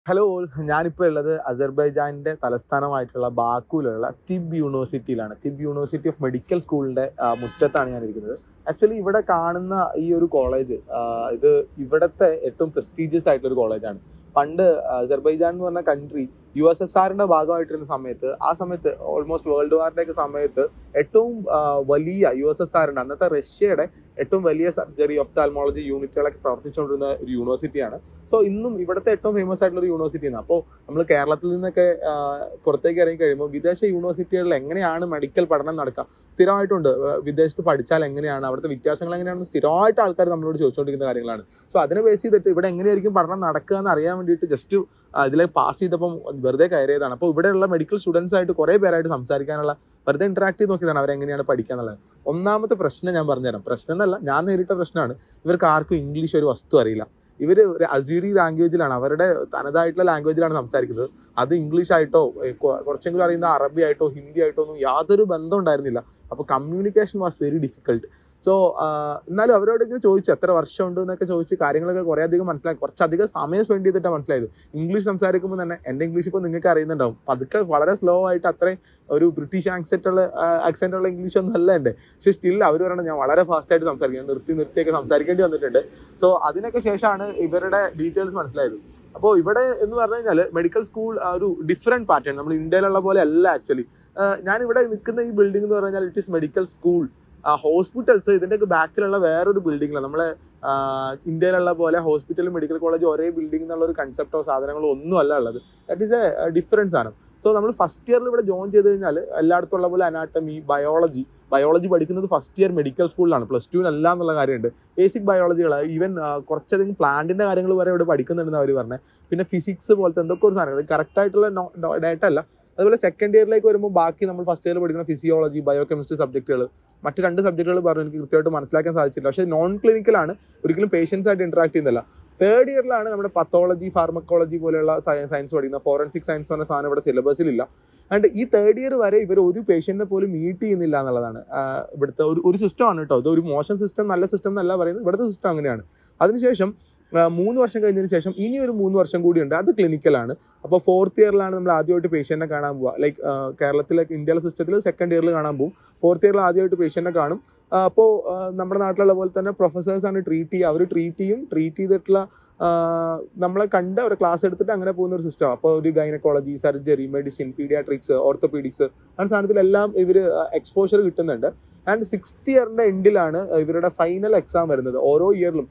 hello ഞാനിപ്പോൾ ഉള്ളത് അസർബൈജാനിന്റെ തലസ്ഥാനമായിട്ടുള്ള ബാക്കുവിലുള്ള തിബ് യൂണിവേഴ്സിറ്റിയിലാണ് തിബ് യൂണിവേഴ്സിറ്റി ഓഫ് മെഡിക്കൽ സ്കൂളിന്റെ ആ, മുറ്റത്താണ് ഞാൻ ഇരിക്കുന്നത് ആക്ച്വലി ഇവിടെ കാണുന്ന ഈ ഒരു കോളേജ് ഇത് ഇവിടുത്തെ ഏറ്റവും പ്രസ്റ്റീജിയസ് ആയിട്ടുള്ള ഒരു കോളേജാണ് പണ്ട് അസർബൈജാൻ എന്ന് പറഞ്ഞ കൺട്രി യു എസ് എസ് ആറിന്റെ ഭാഗമായിട്ടിരുന്ന സമയത്ത് ആ സമയത്ത് ഓൾമോസ്റ്റ് വേൾഡ് വാറിന്റെ ഒക്കെ സമയത്ത് ഏറ്റവും ആ, വലിയ യു എസ് എസ് ആറിന്റെ അന്നത്തെ റഷ്യയുടെ ഏറ്റവും വലിയ സർജറി ഓഫ്താൽമോളജി യൂണിറ്റുകളൊക്കെ പ്രവർത്തിച്ചുകൊണ്ടിരുന്ന ഒരു യൂണിവേഴ്സിറ്റിയാണ് സോ ഇന്നും ഇവിടുത്തെ ഏറ്റവും ഫേമസ് ആയിട്ടുള്ള ഒരു യൂണിവേഴ്സിറ്റിയാണ് അപ്പോൾ നമ്മൾ കേരളത്തിൽ നിന്നൊക്കെ ആ, പുറത്തേക്ക് ഇറങ്ങി കഴിയുമ്പോൾ വിദേശ യൂണിവേഴ്സിറ്റികളിൽ എങ്ങനെയാണ് മെഡിക്കൽ പഠനം നടക്കുക സ്ഥിരമായിട്ടുണ്ട് ആ, വിദേശത്ത് പഠിച്ചാൽ എങ്ങനെയാണ് അവിടുത്തെ വ്യത്യാസങ്ങൾ എങ്ങനെയാണെന്ന് സ്ഥിരമായിട്ട് ആൾക്കാർ നമ്മളോട് ചോദിച്ചുകൊണ്ടിരിക്കുന്ന കാര്യങ്ങളാണ് സോ അതിനെ ബേസ് ചെയ്തിട്ട് ഇവിടെ എങ്ങനെയായിരിക്കും പഠനം നടക്കുക എന്ന് അറിയാൻ വേണ്ടിയിട്ട് ജസ്റ്റ് ഇതിലേക്ക് പാസ് ചെയ്തപ്പം വെറുതെ കയറിയതാണ് അപ്പോൾ ഇവിടെയുള്ള മെഡിക്കൽ സ്റ്റുഡൻസ് ആയിട്ട് കുറേ പേരായിട്ട് സംസാരിക്കാനുള്ള വെറുതെ ഇന്ററാക്ട് ചെയ്ത് നോക്കിയതാണ് അവരെങ്ങനെയാണ് പഠിക്കുക എന്നുള്ളത് ഒന്നാമത്തെ പ്രശ്നം ഞാൻ പറഞ്ഞുതരാം പ്രശ്നം എന്നല്ല ഞാൻ നേരിട്ട പ്രശ്നമാണ് ഇവർക്ക് ആർക്കും ഇംഗ്ലീഷ് ഒരു വസ്തു അറിയില്ല ഇവർ ഒരു അസീറി ലാംഗ്വേജിലാണ് അവരുടെ തനതായിട്ടുള്ള ലാംഗ്വേജിലാണ് സംസാരിക്കുന്നത് അത് ഇംഗ്ലീഷ് ആയിട്ടോ ഏ, കൊ- കുറച്ചെങ്കിലും അറിയുന്ന അറബി ആയിട്ടോ ഹിന്ദി ആയിട്ടോ ഒന്നും യാതൊരു ബന്ധം ഉണ്ടായിരുന്നില്ല അപ്പോൾ communication was very difficult so എന്നാലും അവരോട് ഇങ്ങനെ ചോദിച്ചു എത്ര വർഷം ഉണ്ട് എന്നൊക്കെ ചോദിച്ച് കാര്യങ്ങളൊക്കെ കുറേ അധികം മനസ്സിലാക്കി കുറച്ചധികം സമയം സ്പെൻഡ് ചെയ്തിട്ടാണ് മനസ്സിലായത് ഇംഗ്ലീഷ് സംസാരിക്കുമ്പോൾ തന്നെ എൻ്റെ ഇംഗ്ലീഷ് ഇപ്പോൾ നിങ്ങൾക്ക് അറിയുന്നുണ്ടാവും പതുക്കെ വളരെ സ്ലോ ആയിട്ട് അത്രയും ഒരു ബ്രിട്ടീഷ് ആക്സെന്റ് ഉള്ള ആക്സെന്റ് ഉള്ള ഇംഗ്ലീഷ് ഒന്നും അല്ല എൻ്റെ പക്ഷേ സ്റ്റിൽ അവർ പറയണം ഞാൻ വളരെ ഫാസ്റ്റ് ആയിട്ട് സംസാരിക്കും ഞാൻ നിർത്തി നിർത്തിയൊക്കെ സംസാരിക്കേണ്ടി വന്നിട്ടുണ്ട് സോ അതിനൊക്കെ ശേഷമാണ് ഇവരുടെ ഡീറ്റെയിൽസ് മനസ്സിലായത് അപ്പോൾ ഇവിടെ എന്ന് പറഞ്ഞു കഴിഞ്ഞാൽ മെഡിക്കൽ സ്കൂൾ ഒരു ഡിഫറെൻറ്റ് പാറ്റേൺ നമ്മൾ ഇന്ത്യയിലുള്ള പോലെ അല്ല ആക്ച്വലി ഞാൻ ഇവിടെ നിൽക്കുന്ന ഈ ബിൽഡിംഗ് എന്ന് പറഞ്ഞാൽ it is medical school hospitals ഇതിൻ്റെയൊക്കെ ബാക്കിലുള്ള വേറൊരു ബിൽഡിങ്ങിലാണ് നമ്മളെ ആ, ഇന്ത്യയിലുള്ള പോലെ ഹോസ്പിറ്റലും മെഡിക്കൽ കോളേജ് ഒരേ ബിൽഡിംഗ് എന്നുള്ള ഒരു കൺസെപ്റ്റോ സാധനങ്ങളോ ഒന്നും അല്ല ഉള്ളത് ദാറ്റ് ഈസ് എ ഡിഫറൻസ് ആണ് സോ നമ്മൾ ഫസ്റ്റ് ഇയറിൽ ഇവിടെ ജോയിൻ ചെയ്ത് കഴിഞ്ഞാൽ എല്ലായിടത്തും ഉള്ള പോലെ അനാട്ടമി ബയോളജി ബയോളജി പഠിക്കുന്നത് ഫസ്റ്റ് ഇയർ മെഡിക്കൽ സ്കൂളിലാണ് പ്ലസ് ടുവിനല്ല എന്നുള്ള കാര്യമുണ്ട് ബേസിക് ബയോളജികൾ ഈവൻ കുറച്ചധികം പ്ലാന്റിന്റെ കാര്യങ്ങൾ വരെ ഇവിടെ പഠിക്കുന്നുണ്ടെന്ന് അവർ പറഞ്ഞത് പിന്നെ ഫിസിക്സ് പോലത്തെ എന്തൊക്കെ ഒരു സാധനങ്ങൾ കറക്റ്റ് ആയിട്ടുള്ള ഡേറ്റ അല്ല അതുപോലെ സെക്കൻഡ് ഇയറിലേക്ക് വരുമ്പോൾ ബാക്കി നമ്മൾ ഫസ്റ്റ് ഇയറിൽ പഠിക്കുന്ന ഫിസിയോളജി ബയോ കെമിസ്ട്രി സബ്ജക്റ്റുകൾ മറ്റ് രണ്ട് സബ്ജക്റ്റുകൾ പറഞ്ഞു എനിക്ക് കൃത്യമായിട്ട് മനസ്സിലാക്കാൻ സാധിച്ചില്ല പക്ഷേ നോൺ ക്ലിനിക്കലാണ് ഒരിക്കലും പേഷ്യൻസ് ആയിട്ട് ഇന്ററാക്ട് ചെയ്യുന്നില്ല തേർഡ് ഇയറിലാണ് നമ്മുടെ പത്തോളജി ഫാർമക്കോളജി പോലെയുള്ള സയൻസ് പഠിക്കുന്ന ഫോറൻസിക് സയൻസ് പറഞ്ഞ സാധനം ഇവിടെ സിലബസിലില്ല ആൻഡ് ഈ തേർഡ് ഇയർ വരെ ഇവർ ഒരു പേഷ്യന്റിനെ പോലും മീറ്റ് ചെയ്യുന്നില്ല എന്നുള്ളതാണ് ആഹ് ഇവിടുത്തെ ഒരു ഒരു സിസ്റ്റമാണ് കേട്ടോ ഇത് ഒരു മോശം സിസ്റ്റം നല്ല സിസ്റ്റം എന്നല്ല പറയുന്നത് ഇവിടുത്തെ സിസ്റ്റം അങ്ങനെയാണ് അതിനുശേഷം ആഹ് മൂന്ന് വർഷം കഴിഞ്ഞതിന് ശേഷം ഇനി ഒരു മൂന്ന് വർഷം കൂടിയുണ്ട് അത് ക്ലിനിക്കലാണ് അപ്പോൾ ഫോർത്ത് ഇയറിലാണ് നമ്മൾ ആദ്യമായിട്ട് പേഷ്യന്റിനെ കാണാൻ പോവുക ലൈക്ക് കേരളത്തിലെ ഇന്ത്യയിലെ സിസ്റ്റത്തിൽ സെക്കൻഡ് ഇയറിൽ കാണാൻ പോകും ഫോർത്ത് ഇയറിൽ ആദ്യമായിട്ട് പേഷ്യന്റിനെ കാണും അപ്പോൾ നമ്മുടെ നാട്ടിലുള്ള പോലെ തന്നെ പ്രൊഫസേഴ്സ് ആണ് ട്രീറ്റ് ചെയ്യുക അവർ ട്രീറ്റ് ചെയ്യും ട്രീറ്റ് ചെയ്തിട്ടുള്ള ആ, നമ്മളെ കണ്ട് അവരെ ക്ലാസ് എടുത്തിട്ട് അങ്ങനെ പോകുന്ന ഒരു സിസ്റ്റം അപ്പോൾ ഒരു gynaecology surgery medicine paediatrics orthopaedics അങ്ങനെ സാധനത്തിലെല്ലാം ഇവർ എക്സ്പോഷർ കിട്ടുന്നുണ്ട് ആൻഡ് സിക്സ്ത് ഇയറിന്റെ എൻഡിലാണ് ഇവരുടെ ഫൈനൽ എക്സാം വരുന്നത് ഓരോ ഇയറിലും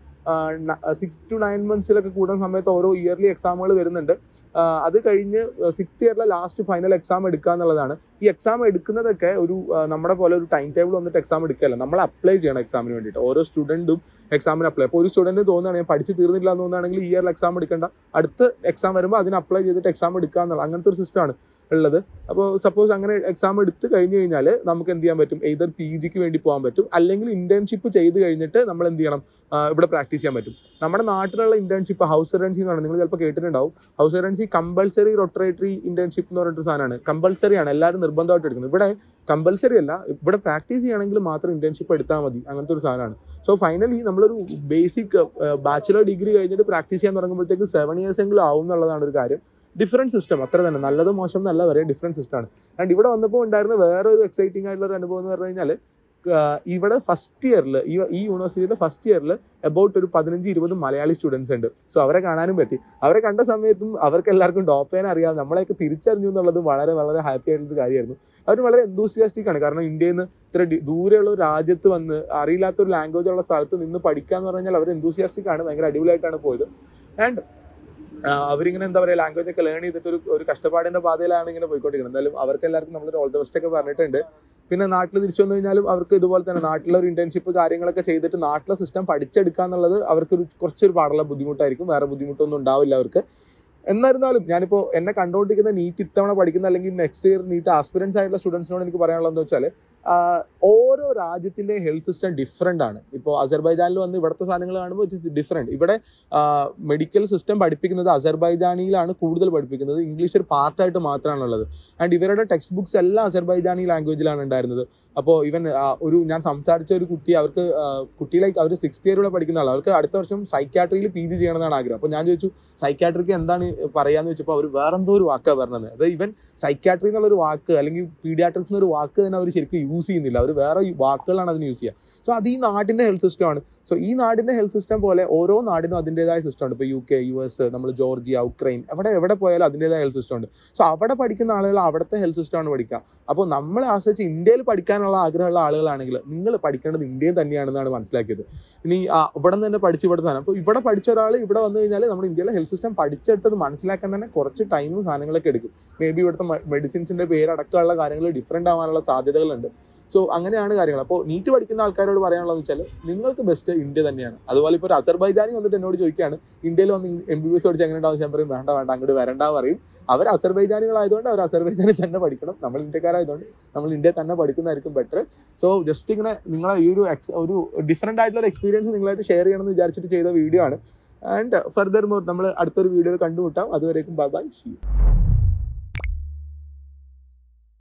സിക്സ് ടു നയൻ മന്ത്സിലൊക്കെ കൂടുന്ന സമയത്ത് ഓരോ ഇയർലി എക്സാമുകൾ വരുന്നുണ്ട് ആ, അത് കഴിഞ്ഞ് സിക്സ്ത് ഇയറിലെ ലാസ്റ്റ് ഫൈനൽ എക്സാം എടുക്കുക എന്നുള്ളതാണ് ഈ എക്സാം എടുക്കുന്നതൊക്കെ ഒരു ആ, നമ്മുടെ പോലെ ഒരു ടൈം ടേബിൾ വന്നിട്ട് എക്സാം എടുക്കുകയല്ല നമ്മൾ അപ്ലൈ ചെയ്യണം എക്സാമിന് വേണ്ടിയിട്ട് ഓരോ സ്റ്റുഡൻറ്റും എക്സാമിന് അപ്ലൈ അപ്പോൾ ഒരു സ്റ്റുഡൻറ്റ് തോന്നുകയാണ് ഞാൻ പഠിച്ച് തീർന്നില്ല എന്ന് തോന്നുകയാണെങ്കിൽ ഈ ഇയറിൽ എക്സാം എടുക്കേണ്ട അടുത്ത എക്സാം വരുമ്പോൾ അതിന് അപ്ലൈ ചെയ്തിട്ട് എക്സാം എടുക്കുക എന്നുള്ള അങ്ങനത്തെ ഒരു സിസ്റ്റമാണ് ഉള്ളത് അപ്പോൾ സപ്പോസ് അങ്ങനെ എക്സാം എടുത്ത് കഴിഞ്ഞ് കഴിഞ്ഞാൽ നമുക്ക് എന്ത് ചെയ്യാൻ പറ്റും ഏതൊർ പി ജിക്ക് വേണ്ടി പോകാൻ പറ്റും അല്ലെങ്കിൽ ഇന്റേൺഷിപ്പ് ചെയ്ത് കഴിഞ്ഞിട്ട് നമ്മൾ എന്ത് ചെയ്യണം ആ, ഇവിടെ പ്രാക്ടീസ് ചെയ്യാൻ പറ്റും നമ്മുടെ നാട്ടിലുള്ള ഇന്റേൺഷിപ്പ് ഹൗസ് റെൻസി എന്ന് പറയുന്നത് നിങ്ങൾ ചിലപ്പോൾ കേട്ടിട്ടുണ്ടാവും ഹൗസ് റെൻസി കമ്പൽസറി റൊട്ടറേറ്ററി ഇന്റേൺഷിപ്പ് എന്ന് പറഞ്ഞിട്ട് സാധനമാണ് കമ്പൽസറി ആണ് എല്ലാവരും നിർബന്ധമായിട്ട് എടുക്കുന്നത് ഇവിടെ കമ്പൽസറി അല്ല ഇവിടെ പ്രാക്ടീസ് ചെയ്യണമെങ്കിൽ മാത്രം ഇന്റേൺഷിപ്പ് എടുത്താൽ മതി അങ്ങനത്തെ ഒരു സാധനമാണ് സോ ഫൈനലി നമ്മളൊരു ബേസിക് ബാച്ചിലർ ഡിഗ്രി കഴിഞ്ഞിട്ട് പ്രാക്ടീസ് ചെയ്യാൻ തുടങ്ങുമ്പോഴത്തേക്ക് സെവൻ ഇയേഴ്സ് എങ്കിലും ആവും എന്നുള്ളതാണ് ഒരു കാര്യം ഡിഫറെൻറ്റ് സിസ്റ്റം അത്ര തന്നെ നല്ലതും മോശം എന്നല്ല വരെ ഡിഫറെൻറ്റ് സിസ്റ്റമാണ് ആൻഡ് ഇവിടെ വന്നപ്പോൾ ഉണ്ടായിരുന്ന വേറെ ഒരു എക്സൈറ്റിംഗ് ആയിട്ടുള്ള ഒരു അനുഭവം എന്ന് പറഞ്ഞു കഴിഞ്ഞാൽ ഇവിടെ ഫസ്റ്റ് ഇയറിൽ ഈ ഈ യൂണിവേഴ്സിറ്റിയുടെ ഫസ്റ്റ് ഇയറിൽ അബൌട്ട് ഒരു പതിനഞ്ച് ഇരുപത് മലയാളി സ്റ്റുഡൻസ് ഉണ്ട് സോ അവരെ കാണാനും പറ്റി അവരെ കണ്ട സമയത്തും അവർക്ക് എല്ലാവർക്കും ഡോപ്പേനെ അറിയാം നമ്മളെയൊക്കെ തിരിച്ചറിഞ്ഞു എന്നുള്ളത് വളരെ വളരെ ഹാപ്പി ആയിട്ടുള്ള ഒരു കാര്യമായിരുന്നു അവർ വളരെ enthusiastic ആണ് കാരണം ഇന്ത്യയിൽ നിന്ന് ഇത്ര ഡി- ദൂരെയുള്ള ഒരു രാജ്യത്ത് വന്ന് അറിയില്ലാത്ത ഒരു ലാംഗ്വേജ് ഉള്ള സ്ഥലത്ത് നിന്ന് പഠിക്കുക എന്ന് പറഞ്ഞാൽ അവർ enthusiastic ആണ് ഭയങ്കര അടിപൊളിയായിട്ടാണ് പോയത് ആൻഡ് അവരിങ്ങനെ എന്താ പറയുക ലാംഗ്വേജ് ഒക്കെ ലേൺ ചെയ്തിട്ട് ഒരു ഒരു കഷ്ടപ്പാടിന്റെ പാതയിലാണ് ഇങ്ങനെ പോയിക്കൊണ്ടിരിക്കുന്നത് എന്തായാലും അവർക്ക് എല്ലാവർക്കും നമ്മളൊരു ഓൾ ദ ബെസ്റ്റ് ഒക്കെ പറഞ്ഞിട്ടുണ്ട് പിന്നെ നാട്ടിൽ തിരിച്ചു വന്നു കഴിഞ്ഞാലും അവർക്ക് ഇതുപോലെ തന്നെ നാട്ടിലെ ഒരു ഇന്റേൺഷിപ്പ് കാര്യങ്ങളൊക്കെ ചെയ്തിട്ട് നാട്ടിലെ സിസ്റ്റം പഠിച്ചെടുക്കുക എന്നുള്ളത് അവർക്ക് ഒരു കുറച്ചൊരു പാടുള്ള ബുദ്ധിമുട്ടായിരിക്കും വേറെ ബുദ്ധിമുട്ടൊന്നും ഉണ്ടാവില്ല അവർക്ക് എന്നിരുന്നാലും ഞാനിപ്പോൾ എന്നെ കണ്ടുകൊണ്ടിരിക്കുന്ന നീറ്റ് ഇത്തവണ പഠിക്കുന്ന അല്ലെങ്കിൽ നെക്സ്റ്റ് ഇയർ നീറ്റ് ആസ്പിറൻസ് ആയിട്ടുള്ള സ്റ്റുഡൻസിനോട് എനിക്ക് പറയാനുള്ളത് എന്താ വെച്ചാൽ ആഹ് ഓരോ രാജ്യത്തിന്റെ ഹെൽത്ത് സിസ്റ്റം ഡിഫറെന്റ് ആണ് ഇപ്പോൾ അസർബൈജാനിൽ വന്ന് ഇവിടുത്തെ സാധനങ്ങൾ കാണുമ്പോൾ ഇറ്റ് ഇസ് ഡിഫറെന്റ് ഇവിടെ മെഡിക്കൽ സിസ്റ്റം പഠിപ്പിക്കുന്നത് അസർബൈജാനിയിലാണ് കൂടുതൽ പഠിപ്പിക്കുന്നത് ഇംഗ്ലീഷ് ഒരു പാർട്ടായിട്ട് മാത്രമാണ് ഉള്ളത് ആൻഡ് ഇവരുടെ ടെക്സ്റ്റ് ബുക്സ് എല്ലാം അസർബൈജാനി ലാംഗ്വേജിലാണ് ഉണ്ടായിരുന്നത് അപ്പോൾ ഇവൻ ഒരു ഞാൻ സംസാരിച്ച ഒരു കുട്ടി അവർക്ക് കുട്ടിയിലേക്ക് അവർ സിക്സ്ത് ഇയറിലൂടെ പഠിക്കുന്ന ആളാണ് അവർക്ക് അടുത്ത വർഷം സൈക്കാട്രിയിൽ പി ജി ചെയ്യണമെന്നാണ് ആഗ്രഹം അപ്പോൾ ഞാൻ ചോദിച്ചു സൈക്കാട്രിക്ക് എന്താണ് പറയാന്ന് വെച്ചപ്പോൾ അവർ വേറെന്തോ ഒരു വാക്കാണ് പറഞ്ഞത് അത് ഇവൻ സൈക്കാട്രി എന്നുള്ളൊരു വാക്ക് അല്ലെങ്കിൽ പീഡിയാട്രിക്സ് എന്നൊരു വാക്ക് തന്നെ അവർ ശരിക്കും യൂസ് ചെയ്യുന്നില്ല അവർ വേറെ വാക്കുകളാണ് അതിന് യൂസ് ചെയ്യുക സോ അത് ഈ നാടിന്റെ ഹെൽത്ത് സിസ്റ്റമാണ് സോ ഈ നാടിന്റെ ഹെൽത്ത് സിസ്റ്റം പോലെ ഓരോ നാടിനും അതിൻ്റെതായ സിസ്റ്റം ഉണ്ട് ഇപ്പോൾ യു കെ യു എസ് നമ്മൾ ജോർജിയ ഉക്രൈൻ എവിടെ എവിടെ പോയാലും അതിൻ്റെതായ ഹെൽത്ത് സിസ്റ്റം ഉണ്ട് സോ അവിടെ പഠിക്കുന്ന ആളുകൾ അവിടുത്തെ ഹെൽത്ത് സിസ്റ്റമാണ് പഠിക്കുക അപ്പോൾ നമ്മളെ ആശ്രയിച്ച് ഇന്ത്യയിൽ പഠിക്കാനുള്ള ആഗ്രഹമുള്ള ആളുകളാണെങ്കിൽ നിങ്ങൾ പഠിക്കേണ്ടത് ഇന്ത്യയിൽ തന്നെയാണെന്നാണ് മനസ്സിലാക്കിയത് ഇനി ആ, ഇവിടെ നിന്ന് തന്നെ പഠിച്ച് ഇവിടെ സാധനം അപ്പോൾ ഇവിടെ പഠിച്ച ഒരാൾ ഇവിടെ വന്നു കഴിഞ്ഞാൽ നമ്മുടെ ഇന്ത്യയിലെ ഹെൽത്ത് സിസ്റ്റം പഠിച്ചെടുത്തത് മനസ്സിലാക്കാൻ തന്നെ കുറച്ച് ടൈമും സാധനങ്ങളൊക്കെ എടുക്കും മേ ബി ഇവിടുത്തെ മെഡിസിൻസിന്റെ പേരടക്കമുള്ള കാര്യങ്ങൾ ഡിഫറെൻ്റ് ആവാനുള്ള സാധ്യതകളുണ്ട് സോ അങ്ങനെയാണ് കാര്യങ്ങൾ അപ്പോൾ നീറ്റ് പഠിക്കുന്ന ആൾക്കാരോട് പറയാനുള്ളതെന്ന് വെച്ചാൽ നിങ്ങൾക്ക് ബെസ്റ്റ് ഇന്ത്യ തന്നെയാണ് അതുപോലെ ഇപ്പോൾ ഒരു അസർബൈജാനി വന്നിട്ട് എന്നോട് ചോദിക്കുകയാണ് ഇന്ത്യയിൽ വന്ന് എം ബി ബി എസ് പഠിച്ച് എങ്ങനെ ഉണ്ടാവും ഞാൻ പറയും വേണ്ട വേണ്ട അങ്ങോട്ട് വരണ്ട പറയും അവർ അസർബൈജാനികളായതുകൊണ്ട് അവർ അസർബൈജാനിൽ തന്നെ പഠിക്കണം നമ്മൾ ഇന്ത്യക്കാരായതുകൊണ്ട് നമ്മൾ ഇന്ത്യയിൽ തന്നെ പഠിക്കുന്നതായിരിക്കും ബെറ്റർ സോ ജസ്റ്റ് ഇങ്ങനെ നിങ്ങളെ ഈ ഒരു ex- ഒരു ഡിഫറെൻ്റ് ആയിട്ടുള്ള ഒരു എക്സ്പീരിയൻസ് നിങ്ങളായിട്ട് ഷെയർ ചെയ്യണമെന്ന് വിചാരിച്ചിട്ട് ചെയ്ത വീഡിയോ ആണ് ആൻഡ് ഫർദർ മോർ നമ്മൾ അടുത്തൊരു വീഡിയോയിൽ കണ്ടുമുട്ടാം അതുവരേക്കും ബൈ ബൈ സി